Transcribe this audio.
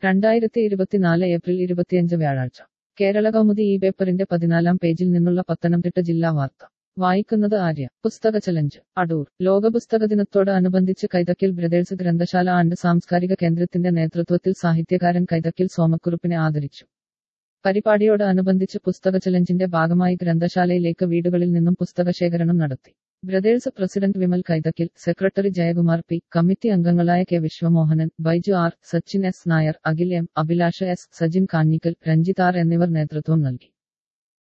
രണ്ടായിരത്തി ഇരുപത്തിനാല് ഏപ്രിൽ ഇരുപത്തിയഞ്ച് വ്യാഴാഴ്ച കേരള കൗമുദി ഈ പേപ്പറിന്റെ പതിനാലാം പേജിൽ നിന്നുള്ള പത്തനംതിട്ട ജില്ലാ വാർത്ത വായിക്കുന്നത് ആര്യ പുസ്തക ചലഞ്ച് അടൂർ ലോക പുസ്തക ദിനത്തോട് അനുബന്ധിച്ച് കൈതക്കിൽ ബ്രദേഴ്സ് ഗ്രന്ഥശാല ആൻഡ് സാംസ്കാരിക കേന്ദ്രത്തിന്റെ നേതൃത്വത്തിൽ സാഹിത്യകാരൻ കൈതക്കിൽ സോമക്കുറുപ്പിനെ ആദരിച്ചു പരിപാടിയോട് അനുബന്ധിച്ച് പുസ്തക ചലഞ്ചിന്റെ ഭാഗമായി ഗ്രന്ഥശാലയിലേക്ക് വീടുകളിൽ നിന്നും പുസ്തക ശേഖരണം നടത്തി brothers president Vimal Kaithakkil secretary Jayakumar P committee അംഗങ്ങളായ K Viswamohanan Baiju R Sachin S Nair Akhil M Abhilash S Sajin Kanjikkal Ranjith R എന്നിവർ നേതൃത്വം നൽകി